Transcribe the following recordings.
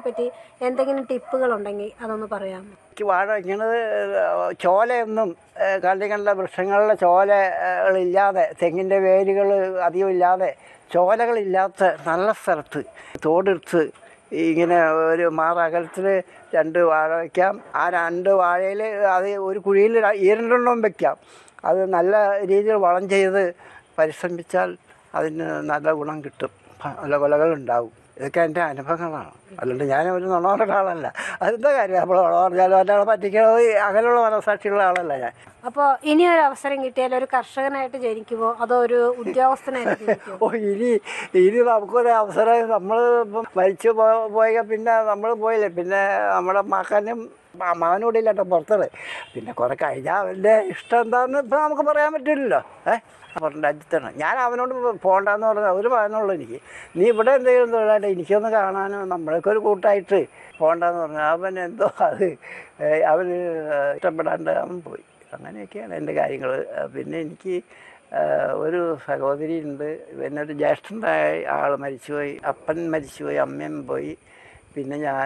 പറ്റി എന്തെങ്കിലും ടിപ്പുകൾ ഉണ്ടെങ്കിൽ അതൊന്ന് പറയാമോ എനിക്ക് വാഴ വയ്ക്കുന്നത് ചോലയൊന്നും ഏഹ്, കണ്ടി കണ്ട വൃക്ഷങ്ങളിലെ ചോലകളില്ലാതെ തെങ്ങിൻ്റെ വേരുകൾ അധികം ഇല്ലാതെ ചോലകളില്ലാത്ത നല്ല സ്ഥലത്ത് തോടെടുത്ത് ഇങ്ങനെ ഒരു മാറകലത്തിൽ രണ്ട് വാഴ വയ്ക്കാം ആ രണ്ട് വാഴയിൽ അത് ഒരു കുഴിയിൽ ര- ഈ രണ്ടെണ്ണം വയ്ക്കാം അത് നല്ല രീതിയിൽ വളം ചെയ്ത് പരിശ്രമിച്ചാൽ അതിന് നല്ല ഗുണം കിട്ടും ഫ- നല്ല കൊലകളുണ്ടാവും ഇതൊക്കെ എൻ്റെ അനുഭവങ്ങളാണ് അല്ലാണ്ട് ഞാൻ ഒരു നുണ പറഞ്ഞ ആളല്ല അതെന്താ കാര്യം നമ്മൾ നുണ പറഞ്ഞാലും ഒരാളെ പറ്റിക്കണത് അങ്ങനെയുള്ള മനസാക്ഷിയുള്ള ആളല്ല ഞാൻ അപ്പോൾ ഇനി ഒരു അവസരം കിട്ടിയാൽ ഒരു കർഷകനായിട്ട് ജനിക്കുമോ അതോ ഒരു ഉദ്യോഗസ്ഥനായിട്ട് ജനിക്കുമോ ഓ ഇനി ഇനി നമുക്കൊരു അവസരം നമ്മൾ ഇപ്പം മരിച്ചു പോ- പോയ പിന്നെ നമ്മൾ പോയില്ലേ പിന്നെ നമ്മുടെ മകനും മ- മകനൂടെ ഇല്ലാട്ടോ പുറത്തത് പിന്നെ കുറെ കഴിഞ്ഞാൽ അവൻ്റെ ഇഷ്ടം എന്താണെന്ന് ഇപ്പം നമുക്ക് പറയാൻ പറ്റില്ലല്ലോ ഏഹ് അപ്പം രാജ്യത്താണ് ഞാൻ അവനോട് പോകണ്ടെന്ന് പറഞ്ഞാൽ ഒരു മകനുള്ളൂ എനിക്ക് നീ ഇവിടെ എന്തെങ്കിലും തൊഴിലായിട്ട് എനിക്കൊന്ന് കാണാനോ നമ്മളൊക്കെ ഒരു കൂട്ടായിട്ട് പോകണ്ടെന്ന് പറഞ്ഞു അവൻ എന്തോ അത് ഏഹ് അവന് ഇഷ്ടപ്പെടാണ്ട് അവൻ പോയി അങ്ങനെയൊക്കെയാണ് എൻ്റെ കാര്യങ്ങൾ പിന്നെ എനിക്ക് ആഹ് ഒരു സഹോദരി ഉണ്ട് പിന്നെ ഒരു ജ്യേഷ്ഠനായ ആൾ മരിച്ചുപോയി അപ്പൻ മരിച്ചുപോയി അമ്മയും പോയി പിന്നെ ഞാൻ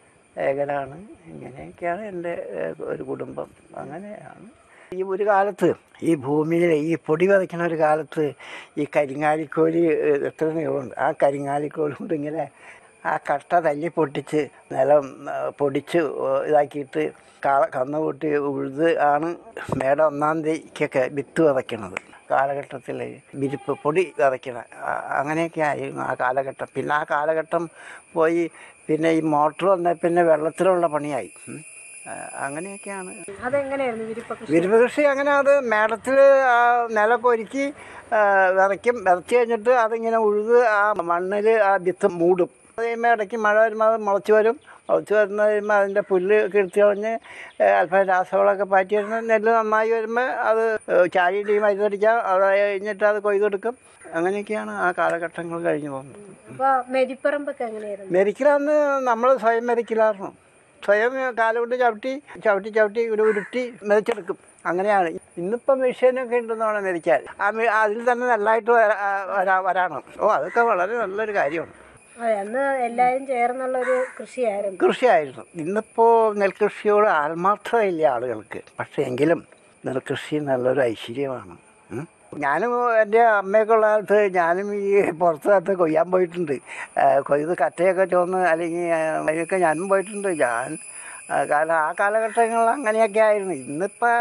ഏകനാണ് ഇങ്ങനെയൊക്കെയാണ് എൻ്റെ ഏഹ്, ഒരു കുടുംബം അങ്ങനെയാണ് ഈ ഒരു കാലത്ത് ഈ ഭൂമിയിൽ ഈ പൊടി വിതയ്ക്കുന്ന ഒരു കാലത്ത് ഈ കരിങ്ങാലിക്കോലി ഏഹ്, എത്ര നീളമുണ്ട് ആ കരിങ്ങാലിക്കോലി കൊണ്ട് ഇങ്ങനെ ആ കട്ട തല്ലി പൊട്ടിച്ച് നിലം ആ, പൊടിച്ച് ഓ, ഇതാക്കിയിട്ട് കാ കന്ന് കൂട്ടി ഉഴുത് ആണ് മേടം ഒന്നാം തീയതിക്കൊക്കെ വിത്ത് വിതയ്ക്കണത് കാലഘട്ടത്തിൽ വിരിപ്പ് പൊടി വിതയ്ക്കണ ആ, അങ്ങനെയൊക്കെ ആയിരുന്നു ആ കാലഘട്ടം പിന്നെ ആ കാലഘട്ടം പോയി പിന്നെ ഈ മോട്ടർ വന്ന പിന്നെ വെള്ളത്തിലുള്ള പണിയായി ഉം. ആ, അങ്ങനെയൊക്കെയാണ് അതെങ്ങനെയായിരുന്നു വിരിപ്പ കൃഷി വിരിവ് കൃഷി അങ്ങനെ അത് മേടത്തിൽ നിലമൊക്കെ ഒരുക്കി ആ, വിതയ്ക്കും വിതച്ച് കഴിഞ്ഞിട്ട് അതിങ്ങനെ ഉഴുത് ആ മണ്ണിൽ ആ വിത്ത് മൂടും അത് കഴിയുമ്പോൾ ഇടയ്ക്ക് മഴ വരുമ്പോൾ അത് മുളച്ച് വരും മുളച്ച് വരുന്ന കഴിയുമ്പോൾ അതിൻ്റെ പുല്ല് കിടത്തി കളഞ്ഞ് ഏ, അല്പം രാസവളമൊക്കെ പാറ്റി വരുന്ന നെല്ല് നന്നായി വരുമ്പോൾ അത് ചാരിയിട്ട് മരുന്നടിക്കാം അത് കഴിഞ്ഞിട്ട് അത് കൊയ്തെടുക്കും അങ്ങനെയൊക്കെയാണ് ആ കാലഘട്ടങ്ങൾ കഴിഞ്ഞു പോകുന്നത് അപ്പോൾ മെതിപ്പറമ്പൊക്കെ എങ്ങനെയായിരുന്നു മെതിക്കലാന്ന് നമ്മൾ സ്വയം മെതിക്കലായിരുന്നു സ്വയം കാലുകൊണ്ട് ചവിട്ടി ചവിട്ടി ചവിട്ടി ഒരു ഉരുട്ടി മെതിച്ചെടുക്കും അങ്ങനെയാണ് ഇന്നിപ്പം മെഷീനൊക്കെ ഉണ്ടെന്ന് വേണം മെതിക്കാൻ ആ മെ- അതിൽ തന്നെ നല്ലതായിട്ട് വരാ- ആ, വരാ വരാണം ഓ അതൊക്കെ വളരെ നല്ലൊരു കാര്യമാണ് അതെ അന്ന് എല്ലാവരും ചേർന്നുള്ളൊരു കൃഷിയായിരുന്നു കൃഷിയായിരുന്നു ഇന്നിപ്പോൾ നെൽകൃഷിയോട് ആത്മാർത്ഥതയില്ല ആളുകൾക്ക് പക്ഷേ എങ്കിലും നെൽകൃഷി നല്ലൊരു ഐശ്വര്യമാണ് ഉം. ഞാനും എൻ്റെ അമ്മയൊക്കെ ഉള്ള കാലത്ത് ഞാനും ഈ പുറത്ത് കാലത്ത് കൊയ്യാൻ പോയിട്ടുണ്ട് ആ, കൊയ്ത് കറ്റയൊക്കെ ചോന്ന് അല്ലെങ്കിൽ ആ, അതിനൊക്കെ ഞാനും പോയിട്ടുണ്ട് ഞാൻ ആ, കാരണം ആ കാലഘട്ടങ്ങളിൽ അങ്ങനെയൊക്കെ ആയിരുന്നു ഇന്നിപ്പോൾ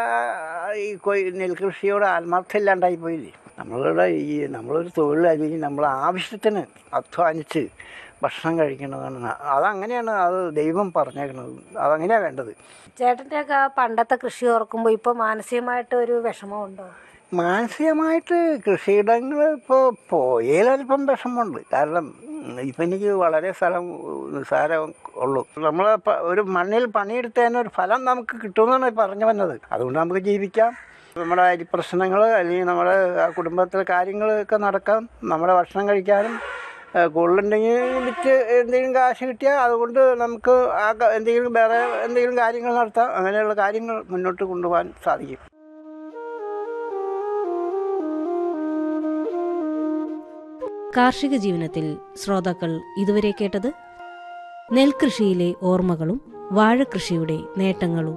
ഈ കൊയ് നെൽകൃഷിയോട് ആത്മാർത്ഥം ഇല്ലാണ്ടായി പോയില്ലേ നമ്മളുടെ ഈ നമ്മളൊരു തൊഴിൽ അല്ലെങ്കിൽ നമ്മൾ ആവശ്യത്തിന് അധ്വാനിച്ച് ഭക്ഷണം കഴിക്കണതാണ് ന- അതങ്ങനെയാണ് അത് ദൈവം പറഞ്ഞേക്കണത് അതങ്ങനെയാണ് വേണ്ടത് ചേട്ടൻ്റെയൊക്കെ ആ പണ്ടത്തെ കൃഷി ഓർക്കുമ്പോൾ ഇപ്പോൾ മാനസികമായിട്ട് ഒരു വിഷമമുണ്ടോ മാനസികമായിട്ട് കൃഷിയിടങ്ങൾ ഇപ്പോൾ പോയാലല്പം വിഷമമുണ്ട് കാരണം ഇപ്പം എനിക്ക് വളരെ സ്ഥലം നിസ്സാരം ഉള്ളൂ നമ്മൾ ഒരു മണ്ണിൽ പണിയെടുത്തതിന് ഒരു ഫലം നമുക്ക് കിട്ടുമെന്നാണ് പറഞ്ഞു വന്നത് അതുകൊണ്ട് നമുക്ക് ജീവിക്കാം നമ്മുടെ അരി പ്രശ്നങ്ങൾ അല്ലെങ്കിൽ നമ്മുടെ ആ കുടുംബത്തിലെ കാര്യങ്ങളൊക്കെ നടക്കാം നമ്മുടെ ഭക്ഷണം കഴിക്കാനും ഏഹ് കൂടുതലുണ്ടെങ്കിൽ വിറ്റ് എന്തെങ്കിലും കാശ് കിട്ടിയാൽ അതുകൊണ്ട് നമുക്ക് ആ ക- എന്തെങ്കിലും വേറെ എന്തെങ്കിലും കാര്യങ്ങൾ നടത്താം അങ്ങനെയുള്ള കാര്യങ്ങൾ മുന്നോട്ട് കൊണ്ടുപോകാൻ സാധിക്കും കാർഷിക ജീവനത്തിൽ ശ്രോതാക്കൾ ഇതുവരെ കേട്ടത് നെൽകൃഷിയിലെ ഓർമ്മകളും വാഴകൃഷിയുടെ നേട്ടങ്ങളും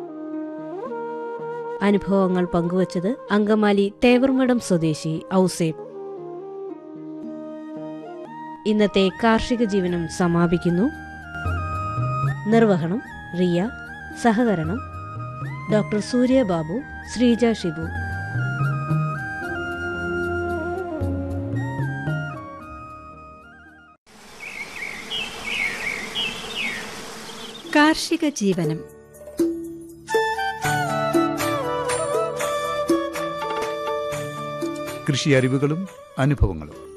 അനുഭവങ്ങൾ പങ്കുവച്ചത് അങ്കമാലി തേവർമഠം സ്വദേശി ഔസേബ് ഇന്നത്തെ കാർഷിക ജീവനം സമാപിക്കുന്നു നിർവഹണം റിയ സഹകരണം ഡോക്ടർ സൂര്യബാബു ശ്രീജ ഷിബു കാർഷിക ജീവനം കൃഷി അറിവുകളും അനുഭവങ്ങളും